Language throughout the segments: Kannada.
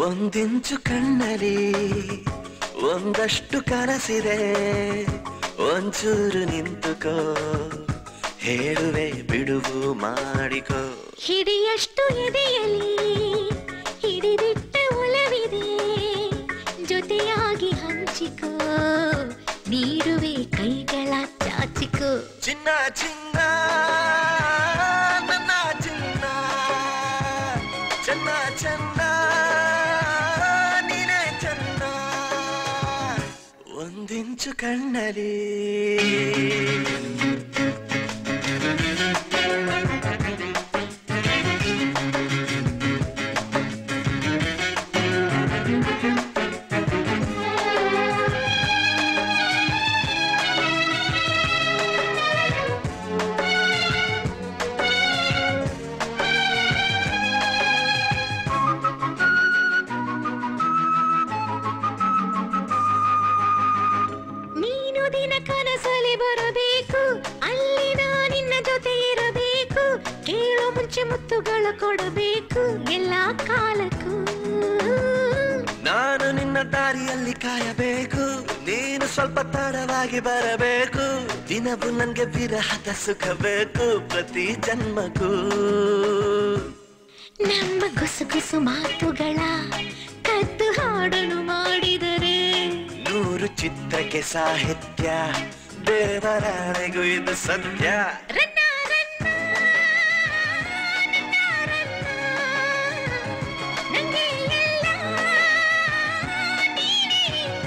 ಒಂದಿಂಚು ಕಣ್ಣಲ್ಲಿ ಒಂದಷ್ಟು ಕನಸಿದೆ ಒಂಚೂರು ನಿಂತುಕೋ ಹೇಳುವೆ ಬಿಡುವು ಮಾಡಿಕೋ ಹಿಡಿಯಷ್ಟು ಎದೆಯಲಿ ಹಿಡಿದಿಟ್ಟ ಒಲವಿದೆ ಜೊತೆಯಾಗಿ ಹಂಚಿಕೋ ನೀಡುವೆ ಕೈಗಳ ಚಾಚಿಕೋ ಚಿನ್ನ ಚಿನ್ನ ನನ್ನ ಚಿನ್ನ ಚೆನ್ನ ಚೆನ್ನ ನೀನೇ ಚೆನ್ನ ಒಂದಿಂಚು ಕಣ್ಣಲ್ಲಿ ನೀನು ದಿನ ಕನಸಲಿ ಬರಬೇಕು ಅಲ್ಲಿ ನಾ ನಿನ್ನ ಜೊತೆ ಇರಬೇಕು ಕೇಳೋ ಮುಂಚೆ ಮುತ್ತುಗಳು ಕೊಡಬೇಕು ಎಲ್ಲ ಕಾಲಕ್ಕೂ ನಾನು ನಿನ್ನ ದಾರಿಯಲ್ಲಿ ಕಾಯಬೇಕು ನೀನು ಸ್ವಲ್ಪ ತಡವಾಗಿ ಬರಬೇಕು ದಿನವೂ ನನ್ಗೆ ವಿರಹದ ಸುಖ ಬೇಕು ಪ್ರತಿ ಜನ್ಮಕ್ಕೂ ನಮ್ಮ ಗುಸುಗುಸು ಮಾತುಗಳ ಕದ್ದು ಹಾಡಲು ಮಾಡಿದರೆ ನೂರು ಚಿತ್ರಕ್ಕೆ ಸಾಹಿತ್ಯ ದೇವರಾಣೆಗೂ ಇದು ಸತ್ಯ ರನ್ನ ರನ್ನ, ರನ್ನ ರನ್ನ, ನಂಗೆ ಎಲ್ಲ ನೀನೇ ಇಲ್ಲ.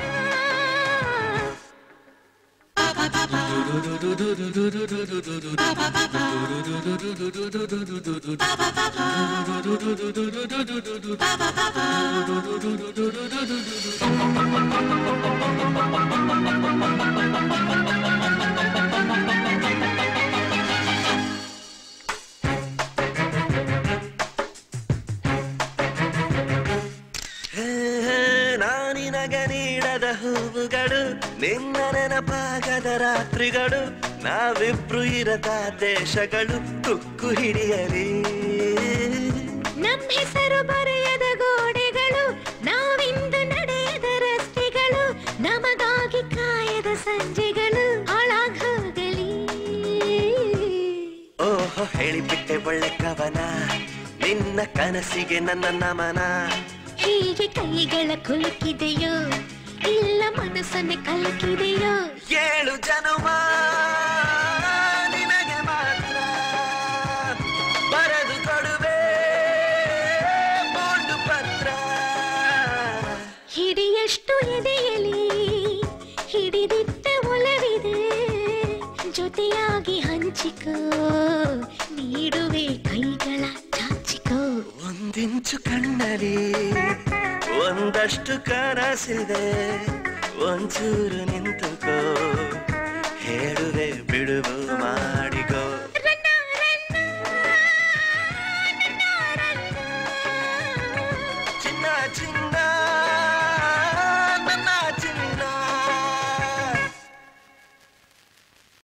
ಹೇ, ನಾನಿನಗೆ ನೀಡದ ಹೂವುಗಳು ನಿನ್ನ ನೆನಪಾಗದ ರಾತ್ರಿಗಳು ನಾವಿಬ್ರು ಇರದ ದೇಶಗಳು ತುಕ್ಕು ಹಿಡಿಯಲಿ ನಮ್ ಹೆಸರು ಬರೆಯದ ಗೋಡೆಗಳು ನಾವಿಂದು ನಡೆಯದ ರಸ್ತೆಗಳು ನಮಗಾಗಿ ಕಾಯದ ಸಂಜೆಗಳು ಹಾಳಾಗೋಗಲಿ ಓಹೋ ಹೇಳಿಬಿಟ್ಟೆ ಒಳ್ಳೆ ಕವನ ನಿನ್ನ ಕನಸಿಗೆ ನನ್ನ ನಮನ ಹೀಗೆ ಕೈಗಳ ಕುಲುಕಿದೆಯೋ ಇಲ್ಲ ಮನಸ್ಸನ್ನೇ ಕಲಕಿದೆಯೋ ಏಳು ಜನುಮ ನಿನಗೆ ಮಾತ್ರ ಬರೆದು ಕೊಡುವೆ ಬೋರ್ಡು ಪತ್ರ ಹಿಡಿಯಷ್ಟು ಎದೆಯಲಿ ಹಿಡಿದಿಟ್ಟ ಒಲವಿದೆ ಜೊತೆಯಾಗಿ ಹಂಚಿಕೋ ನೀಡುವೆ ಕೈಗಳ ಚಾಚಿಕೋ ಒಂದಿಂಚು ಕಣ್ಣಲ್ಲಿ ಒಂದಷ್ಟು ಕನಸಿದೆ ಒಂಚೂರು ನಿಂತುಕೋ ಹೇಳುವೆ ಬಿಡುವು ಮಾಡಿ